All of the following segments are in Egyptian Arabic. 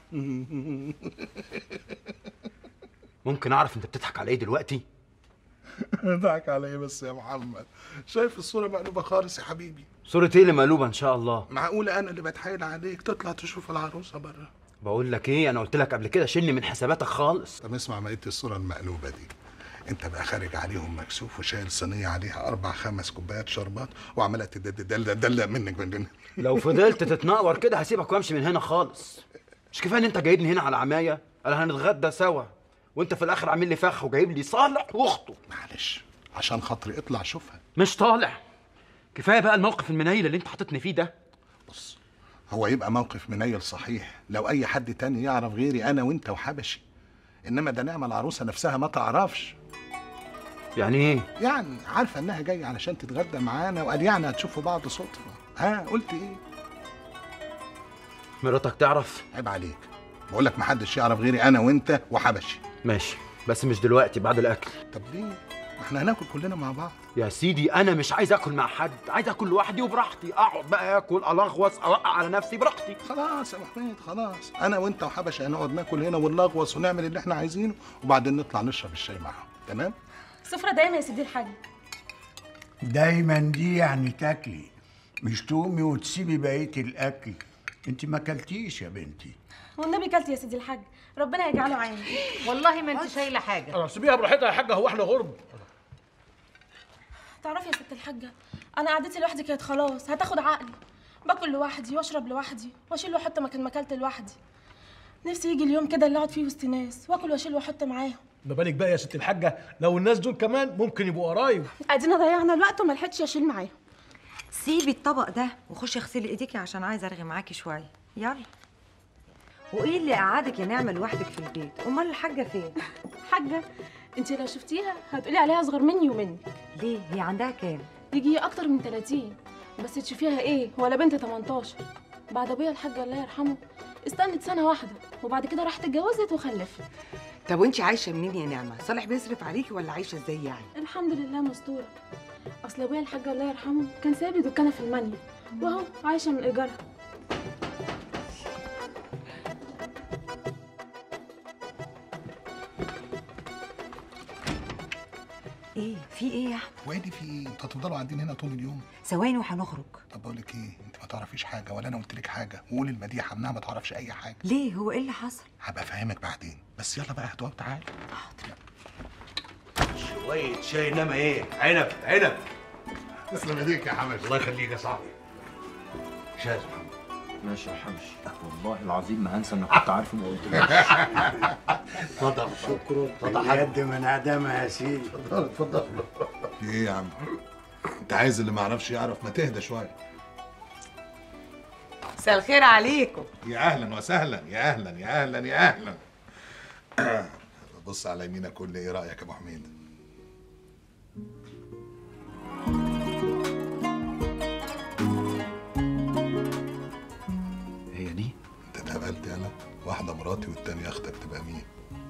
ممكن اعرف انت بتضحك على ايه دلوقتي ضحك على ايه بس يا محمد شايف الصورة مقلوبة خالص يا حبيبي صورة ايه اللي مقلوبة ان شاء الله معقولة أنا اللي بتحايل عليك تطلع تشوف العروسة بره بقول لك ايه انا قلت لك قبل كده شيلني من حساباتك خالص طب اسمع بقية الصورة المقلوبة دي انت بقى خارج عليهم مكسوف وشايل صينية عليها أربع خمس كوبايات شربات وعمالة تدلق دلق منك من لو فضلت تتنقور كده هسيبك وامشي من هنا خالص مش كفايه ان انت جايبني هنا على عمايه انا هنتغدى سوا وانت في الاخر عامل لي فخ وجايب لي صالح واخته معلش عشان خاطري اطلع شوفها مش طالع كفايه بقى الموقف المنيل اللي انت حاططني فيه ده بص هو يبقى موقف منيل صحيح لو اي حد تاني يعرف غيري انا وانت وحبشي انما ده نعمة العروسة نفسها ما تعرفش يعني ايه يعني عارفة انها جاية علشان تتغدى معانا وقال يعني هتشوفوا بعض صدفة ها قلت ايه مراتك تعرف عيب عليك بقول لك محدش يعرف غيري انا وانت وحبشي ماشي بس مش دلوقتي بعد الاكل طب ليه ما احنا هناكل كلنا مع بعض يا سيدي انا مش عايز اكل مع حد عايز اكل لوحدي وبراحتي اقعد بقى اكل الغوص اوقع على نفسي براحتي خلاص يا محمد خلاص انا وانت وحبشي هنقعد ناكل هنا ونلغوص ونعمل اللي احنا عايزينه وبعدين نطلع نشرب الشاي معاهم تمام سفرة دايما يا سيدي الحاج دايما دي يعني تاكلي مش تقومي وتسيبي بقيه الاكل انت ما اكلتيش يا بنتي والنبي كلت يا سيدي الحاج ربنا يجعله عيني والله ما انت شايله حاجه اه سيبيها براحتها يا حاجه هو احنا غرب تعرفي يا ست الحاجة أنا قعدتي لوحدي كانت خلاص هتاخد عقلي باكل لوحدي واشرب لوحدي واشيل واحط مكان ما اكلت لوحدي نفسي يجي اليوم كده اللي اقعد فيه وسط ناس واكل واشيل واحط معاهم ما بالك بقى يا ست الحاجه لو الناس دول كمان ممكن يبقوا قرايب ادينا ضيعنا الوقت وما لحقتش اشيل معاهم سيبي الطبق ده وخشي اغسلي ايديكي عشان عايزه ارغي معاكي شويه يلا وايه اللي قعدك يا نعمه لوحدك في البيت امال الحاجه فين حاجة انت لو شفتيها هتقولي عليها اصغر مني ومنك ليه هي عندها كام يجي اكتر من 30 بس تشوفيها ايه ولا بنت 18 بعد ابويا الحاج الله يرحمه استنت سنة واحدة وبعد كده راحت اتجوزت وخلفت طب وانت عايشه منين يا نعمه صالح بيصرف عليكي ولا عايشه ازاي يعني الحمد لله مستورة اصل ابويا الحاج الله يرحمه كان سايب لي دكانة في المانيا واهو عايشة من ايجارها ايه في ايه يا احمد وادي في ايه انتوا هتفضلوا قاعدين هنا طول اليوم ثواني وهنخرج طب بقول لك ايه انت ما تعرفيش حاجه ولا انا قلت لك حاجه وقولي المديحه انها ما تعرفش اي حاجه ليه هو ايه اللي حصل هبقى افهمك بعدين بس يلا بقى اهدوا وتعالى شوية شاي انما ايه عنب عنب تسلم ايديك يا حمد الله يخليك يا صاحبي شاذ محمد ماشي يا حبش والله العظيم ما هنسى انك كنت عارفه ما قلتلكش اتفضل شكرا اتفضل حاجة اليد من عدمها يا سيدي اتفضل اتفضل ايه يا عم انت عايز اللي ما يعرفش يعرف ما تهدى شويه مساء الخير عليكم يا اهلا وسهلا يا اهلا يا اهلا يا اهلا بص على يمينك قول لي ايه رايك يا ابو حميد هي دي انت اتقبلت انا واحده مراتي والتانيه اختك تبقى مين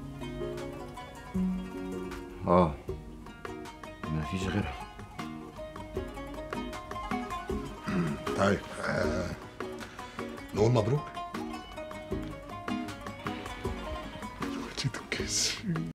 اه ما فيش غيرها طيب آه. نقول مبروك